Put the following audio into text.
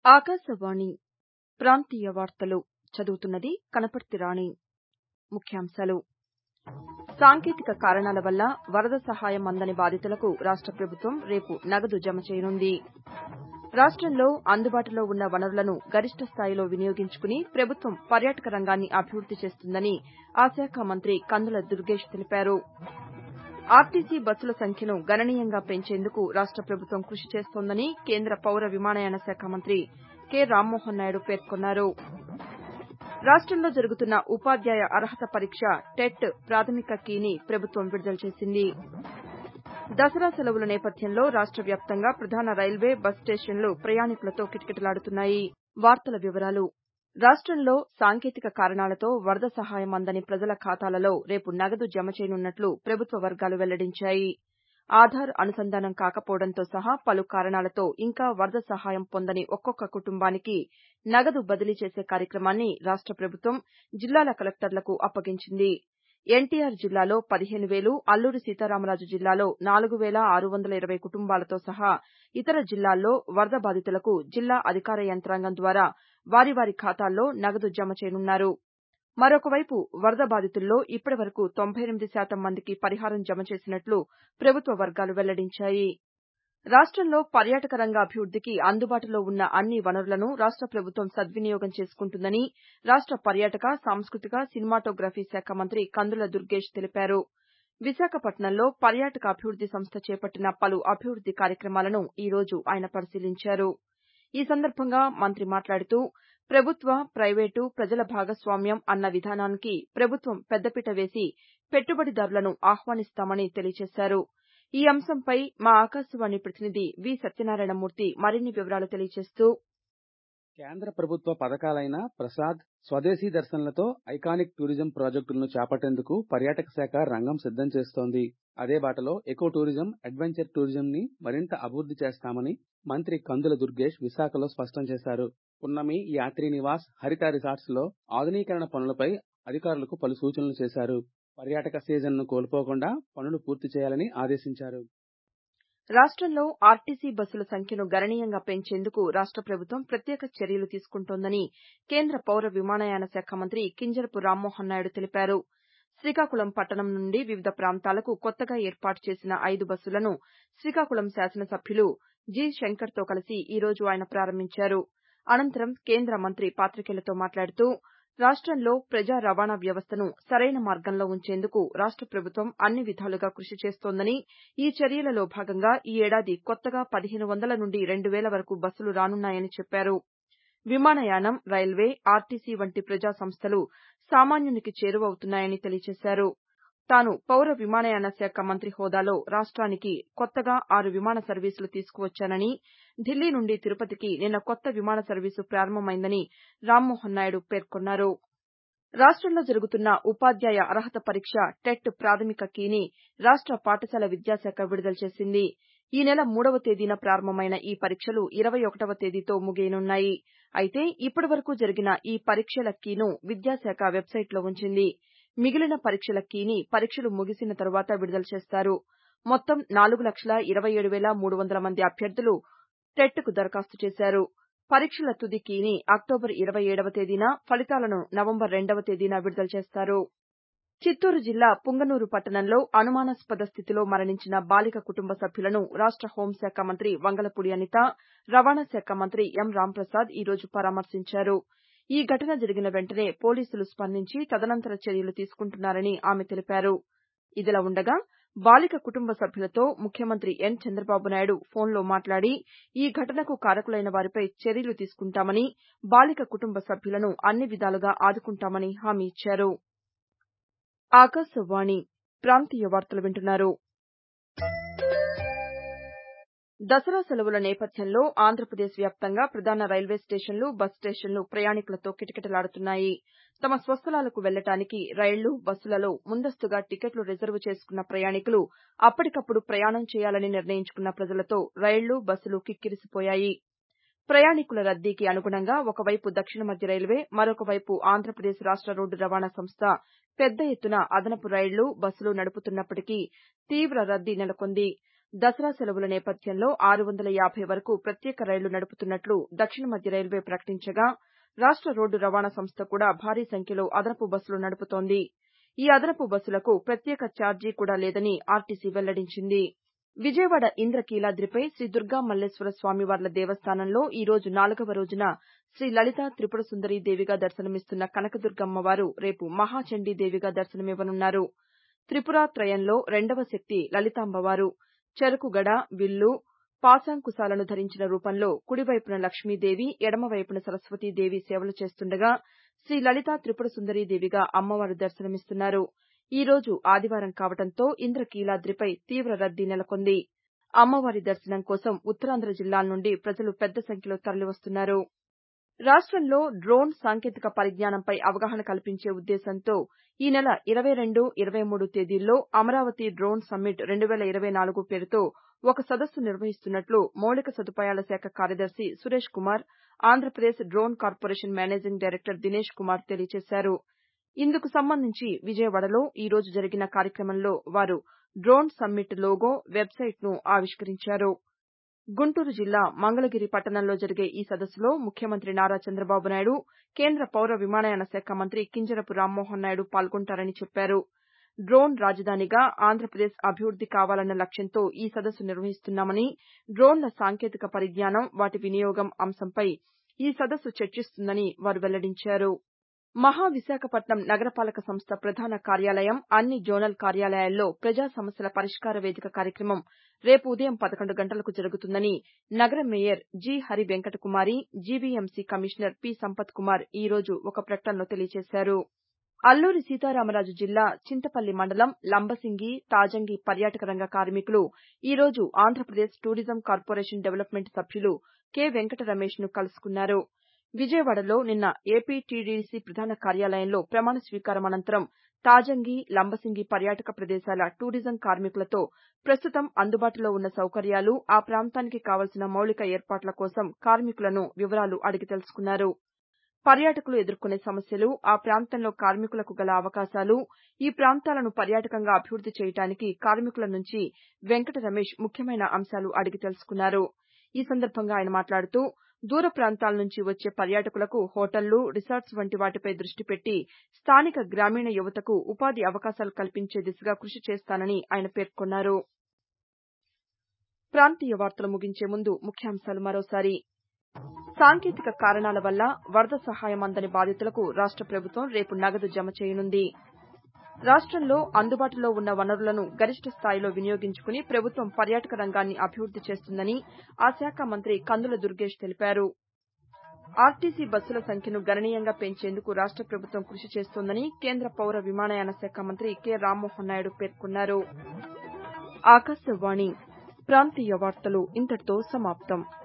ఆకాశవాణి ప్రాంతీయ వార్తలు చదువుతున్నది కనపర్తి రాణి ముఖ్యాంశాలు సాంకేతిక కారణాల వల్ల వరద సహాయం అందని బాధితులకు రాష్ట ప్రభుత్వం రేపు నగదు జమ చేయనుంది రాష్టంలో అందుబాటులో ఉన్న వనరులను గరిష్ట స్థాయిలో వినియోగించుకుని ప్రభుత్వం పర్యాటక రంగాన్ని అభివృద్ది చేస్తుందని ఆ శాఖ మంత్రి కందుల దుర్గేష్ తెలిపారు ఆర్టీసీ బస్సుల సంఖ్యను గణనీయంగా పెంచేందుకు రాష్ట ప్రభుత్వం కృషి చేస్తోందని కేంద్ర పౌర విమానయాన శాఖ మంత్రి కె రామ్మోహన్ నాయుడు పేర్కొన్నారు రాష్టంలో జరుగుతున్న ఉపాధ్యాయ అర్హత పరీక్ష టెట్ ప్రాథమిక కీని ప్రభుత్వం విడుదల చేసింది దసరా సెలవుల నేపథ్యంలో రాష్ట వ్యాప్తంగా ప్రధాన రైల్వే బస్ స్టేషన్లు ప్రయాణికులతో కిటకిటలాడుతున్నాయి రాష్టంలో సాంకేతిక కారణాలతో వరద సహాయం అందని ప్రజల ఖాతాలలో రేపు నగదు జమ చేయనున్నట్లు ప్రభుత్వ వర్గాలు వెల్లడించాయి ఆధార్ అనుసంధానం కాకపోవడంతో సహా పలు కారణాలతో ఇంకా వరద సహాయం పొందని ఒక్కొక్క కుటుంబానికి నగదు బదిలీ చేసే కార్యక్రమాన్ని రాష్ట ప్రభుత్వం జిల్లాల కలెక్టర్లకు అప్పగించింది ఎన్టీఆర్ జిల్లాలో పదిహేను వేలు అల్లూరి సీతారామరాజు జిల్లాలో నాలుగు వేల ఆరు వందల ఇరవై కుటుంబాలతో సహా ఇతర జిల్లాల్లో వరద బాధితులకు జిల్లా అధికార యంత్రాంగం ద్వారా వారి వారి ఖాతాల్లో నగదు జమ చేయనున్నారు మరొకవైపు వరద బాధితుల్లో ఇప్పటి వరకు తొంభై ఎనిమిది శాతం మందికి పరిహారం జమ చేసినట్లు ప్రభుత్వ వర్గాలు వెల్లడించాయి రాష్టంలో పర్యాటక రంగ అభివృద్దికి అందుబాటులో ఉన్న అన్ని వనరులను రాష్ట ప్రభుత్వం సద్వినియోగం చేసుకుంటుందని రాష్ట పర్యాటక సాంస్కృతిక సినిమాటోగ్రఫీ శాఖ మంత్రి కందుల దుర్గేష్ తెలిపారు విశాఖపట్నంలో పర్యాటక అభివృద్ది సంస్థ చేపట్టిన పలు అభివృద్ది కార్యక్రమాలను ఈ రోజు ఆయన పరిశీలించారు ఈ సందర్భంగా మంత్రి మాట్లాడుతూ ప్రభుత్వ ప్రైవేటు ప్రజల భాగస్వామ్యం అన్న విధానానికి ప్రభుత్వం పెద్దపీట వేసి పెట్టుబడిదారులను ఆహ్వానిస్తామని తెలియజేశారు ఈ అంశంపై మా ఆకాశవాణి ప్రతినిధి వి సత్యనారాయణమూర్తి మరిన్ని వివరాలు తెలియజేస్తూ కేంద్ర ప్రభుత్వ పథకాలైన ప్రసాద్ స్వదేశీ దర్శన్లతో ఐకానిక్ టూరిజం ప్రాజెక్టులను చేపట్టేందుకు పర్యాటక శాఖ రంగం సిద్దం చేస్తోంది అదే బాటలో ఎకో టూరిజం అడ్వెంచర్ టూరిజం ని మరింత అభివృద్ది చేస్తామని మంత్రి కందుల దుర్గేష్ విశాఖలో స్పష్టం చేశారు పున్నమి యాత్రి నివాస్ హరిత రిసార్ట్స్ లో ఆధునీకరణ పనులపై అధికారులకు పలు సూచనలు చేశారు పర్యాటక సీజన్ ను కోల్పోకుండా పనులు పూర్తి చేయాలని ఆదేశించారు రాష్టంలో ఆర్టీసీ బస్సుల సంఖ్యను గణనీయంగా పెంచేందుకు రాష్ట ప్రభుత్వం ప్రత్యేక చర్యలు తీసుకుంటోందని కేంద్ర పౌర విమానయాన శాఖ మంత్రి కింజరపు రామ్మోహన్ నాయుడు తెలిపారు శ్రీకాకుళం పట్టణం నుండి వివిధ ప్రాంతాలకు కొత్తగా ఏర్పాటు చేసిన ఐదు బస్సులను శ్రీకాకుళం శాసనసభ్యులు జి శంకర్తో కలిసి ఈ రోజు ఆయన ప్రారంభించారు అనంతరం కేంద్ర మంత్రి పాతికేయులతో మాట్లాడుతూ రాష్టంలో ప్రజా రవాణా వ్యవస్థను సరైన మార్గంలో ఉంచేందుకు రాష్ట ప్రభుత్వం అన్ని విధాలుగా కృషి చేస్తోందని ఈ చర్యలలో భాగంగా ఈ ఏడాది కొత్తగా పదిహేను వందల నుండి రెండు వేల వరకు బస్సులు రానున్నాయని చెప్పారు విమానయానం రైల్వే ఆర్టీసీ వంటి ప్రజా సంస్థలు సామాన్యునికి చేరువవుతున్నాయని తెలియజేశారు తాను పౌర విమానయాన శాఖ మంత్రి హోదాలో రాష్ట్రానికి కొత్తగా ఆరు విమాన సర్వీసులు తీసుకువచ్చానని ఢిల్లీ నుండి తిరుపతికి నిన్న కొత్త విమాన సర్వీసు ప్రారంభమైందని రామ్మోహన్ నాయుడు పేర్కొన్నారు రాష్టంలో జరుగుతున్న ఉపాధ్యాయ అర్హత పరీక్ష టెట్ ప్రాథమిక కీని రాష్ట పాఠశాల విద్యాశాఖ విడుదల చేసింది ఈ నెల మూడవ తేదీన ప్రారంభమైన ఈ పరీక్షలు ఇరవై ఒకటవ తేదీతో ముగియనున్నాయి అయితే ఇప్పటి వరకు జరిగిన ఈ పరీక్షల కీను విద్యాశాఖ వెబ్సైట్లో ఉంచింది మిగిలిన పరీక్షల కీని పరీక్షలు ముగిసిన తరువాత విడుదల చేస్తారు మొత్తం నాలుగు లక్షల ఇరవై ఏడు వేల మూడు వందల మంది అభ్యర్థులు టెట్కు దరఖాస్తు చేశారు పరీక్షల తుది కీని అక్టోబర్ ఇరవై ఏడవ తేదీన ఫలితాలను నవంబర్ రెండవ తేదీన విడుదల చేస్తారు చిత్తూరు జిల్లా పుంగనూరు పట్టణంలో అనుమానాస్పద స్థితిలో మరణించిన బాలిక కుటుంబ సభ్యులను రాష్ట హోంశాఖ మంత్రి వంగలపూడి అనిత రవాణా శాఖ మంత్రి ఎం రాంప్రసాద్ ఈ రోజు పరామర్శించారు ఈ ఘటన జరిగిన వెంటనే పోలీసులు స్పందించి తదనంతర చర్యలు తీసుకుంటున్నారని ఆమె తెలిపారు ఇదిలా ఉండగా బాలిక కుటుంబ సభ్యులతో ముఖ్యమంత్రి ఎన్ చంద్రబాబు నాయుడు ఫోన్లో మాట్లాడి ఈ ఘటనకు కారకులైన వారిపై చర్యలు తీసుకుంటామని బాలిక కుటుంబ సభ్యులను అన్ని విధాలుగా ఆదుకుంటామని హామీ ఇచ్చారు ఆకాశవాణి ప్రాంతీయ వార్తలు వింటున్నారు దసరా సెలవుల నేపథ్యంలో ఆంధ్రప్రదేశ్ వ్యాప్తంగా ప్రధాన రైల్వే స్టేషన్లు బస్ స్టేషన్లు ప్రయాణికులతో కిటకిటలాడుతున్నాయి తమ స్వస్థలాలకు వెళ్లడానికి రైళ్లు బస్సులలో ముందస్తుగా టికెట్లు రిజర్వ్ చేసుకున్న ప్రయాణికులు అప్పటికప్పుడు ప్రయాణం చేయాలని నిర్ణయించుకున్న ప్రజలతో రైళ్లు బస్సులు కిక్కిరిసిపోయాయి ప్రయాణికుల రద్దీకి అనుగుణంగా ఒకవైపు దక్షిణ మధ్య రైల్వే మరొక వైపు ఆంధ్రప్రదేశ్ రాష్ట రోడ్డు రవాణా సంస్థ పెద్ద ఎత్తున అదనపు రైళ్లు బస్సులు నడుపుతున్నప్పటికీ తీవ రద్దీ నెలకొంది దసరా సెలవుల నేపథ్యంలో ఆరు వందల యాభై వరకు ప్రత్యేక రైళ్లు నడుపుతున్నట్లు దక్షిణ మధ్య రైల్వే ప్రకటించగా రాష్ట రోడ్డు రవాణా సంస్థ కూడా భారీ సంఖ్యలో అదనపు బస్సులు నడుపుతోంది ఈ అదనపు బస్సులకు ప్రత్యేక ఛార్జీ కూడా లేదని ఆర్టీసీ వెల్లడించింది విజయవాడ ఇంద్రకీలాద్రిపై శ్రీ దుర్గా మల్లేశ్వర స్వామివార్ల దేవస్థానంలో ఈ రోజు నాలుగవ రోజున శ్రీ లలితా త్రిపుర సుందరీ దేవిగా దర్శనమిస్తున్న కనకదుర్గమ్మవారు రేపు మహాచండీ దేవిగా దర్శనమివ్వనున్నారు త్రిపురాత్రయంలో రెండవ శక్తి లలితాంబవారు చెరకుగడ విల్లు పాశాంకుశాలను ధరించిన రూపంలో కుడివైపున లక్ష్మీదేవి ఎడమవైపున సరస్వతీదేవి సేవలు చేస్తుండగా శ్రీ లలితా త్రిపుర సుందరీ దేవిగా అమ్మవారు దర్శనమిస్తున్నారు ఈ రోజు ఆదివారం కావడంతో ఇంద్రకీలాద్రిపై తీవ్ర రద్దీ నెలకొంది అమ్మవారి దర్శనం కోసం ఉత్తరాంధ్ర జిల్లాల నుండి ప్రజలు పెద్ద సంఖ్యలో తరలివస్తున్నారు రాష్టంలో డ్రోన్ సాంకేతిక పరిజ్ఞానంపై అవగాహన కల్పించే ఉద్దేశంతో ఈ నెల ఇరవై రెండు ఇరవై మూడు తేదీల్లో అమరావతి డ్రోన్ సమ్మిట్ రెండు వేల ఇరవై నాలుగు పేరుతో ఒక సదస్సు నిర్వహిస్తున్నట్లు మౌలిక సదుపాయాల శాఖ కార్యదర్శి Suresh Kumar Andhra Pradesh drone corporation managing director Dinesh Kumar తెలియజేశారు ఇందుకు సంబంధించి విజయవాడలో ఈ రోజు జరిగిన కార్యక్రమంలో వారు డ్రోన్ సమ్మిట్ లోగో వెబ్సైట్ను ఆవిష్కరించారు గుంటూరు జిల్లా మంగళగిరి పట్టణంలో జరిగే ఈ సదస్సులో ముఖ్యమంత్రి నారా చంద్రబాబు నాయుడు కేంద్ర పౌర విమానయాన శాఖ మంత్రి కింజరపు రామ్మోహన్ నాయుడు పాల్గొంటారని చెప్పారు డ్రోన్ రాజధానిగా ఆంధ్రప్రదేశ్ అభివృద్ది కావాలన్న లక్ష్యంతో ఈ సదస్సు నిర్వహిస్తున్నామని డ్రోన్ల సాంకేతిక పరిజ్ఞానం వాటి వినియోగం అంశంపై ఈ సదస్సు చర్చిస్తుందని వారు వెల్లడించారు మహా విశాఖపట్నం నగరపాలక సంస్థ ప్రధాన కార్యాలయం అన్ని జోనల్ కార్యాలయాల్లో ప్రజా సమస్యల పరిష్కార వేదిక కార్యక్రమం రేపు ఉదయం పదకొండు గంటలకు జరుగుతుందని నగర mayor G Hari Venkata Kumari GVMC commissioner P Sampath Kumar ఈ రోజు ఒక ప్రకటనలో తెలియజేశారు అల్లూరి సీతారామరాజు జిల్లా చింతపల్లి మండలం లంబసింగి తాజంగి పర్యాటక రంగ కార్మికులు ఈ రోజు ఆంధ్రప్రదేశ్ టూరిజం కార్పొరేషన్ డెవలప్మెంట్ సభ్యులు కె వెంకట రమేష్ను కలుసుకున్నారు విజయవాడలో నిన్న ఏపీటీడీసీ ప్రధాన కార్యాలయంలో ప్రమాణ స్వీకారం అనంతరం తాజంగి లంబసింగి పర్యాటక ప్రదేశాల టూరిజం కార్మికులతో ప్రస్తుతం అందుబాటులో ఉన్న సౌకర్యాలు ఆ ప్రాంతానికి కావలసిన మౌలిక ఏర్పాట్ల కోసం కార్మికులను వివరాలు అడిగి తెలుసుకున్నారు పర్యాటకులు ఎదుర్కొనే సమస్యలు ఆ ప్రాంతంలో కార్మికులకు గల అవకాశాలు ఈ ప్రాంతాలను పర్యాటకంగా అభివృద్ది చేయడానికి కార్మికుల నుంచి వెంకట రమేష్ ముఖ్యమైన అంశాలు అడిగి తెలుసుకున్నారు ఈ సందర్భంగా ఆయన మాట్లాడుతూ దూర ప్రాంతాల నుంచి వచ్చే పర్యాటకులకు హోటళ్లు రిసార్ట్స్ వంటి వాటిపై దృష్టి పెట్టి స్థానిక గ్రామీణ యువతకు ఉపాధి అవకాశాలు కల్పించే దిశగా కృషి చేస్తానని ఆయన పేర్కొన్నారు ప్రాంతీయ వార్తలు ముగించే ముందు ముఖ్యాంశాలు మరోసారి సాంకేతిక కారణాల వల్ల వరద సహాయం అందని బాధితులకు రాష్ట ప్రభుత్వం రేపు నగదు జమ చేయనుంది రాష్టంలో అందుబాటులో ఉన్న వనరులను గరిష్ట స్థాయిలో వినియోగించుకుని ప్రభుత్వం పర్యాటక రంగాన్ని అభివృద్ది చేస్తుందని ఆ శాఖ మంత్రి కందుల దుర్గేష్ తెలిపారు ఆర్టీసీ బస్సుల సంఖ్యను గణనీయంగా పెంచేందుకు రాష్ట ప్రభుత్వం కృషి చేస్తోందని కేంద్ర పౌర విమానయాన శాఖ మంత్రి కె రామ్మోహన్ నాయుడు పేర్కొన్నారు ఆకాశవాణి ప్రాంతీయ వార్తలు ఇంతటితో సమాప్తం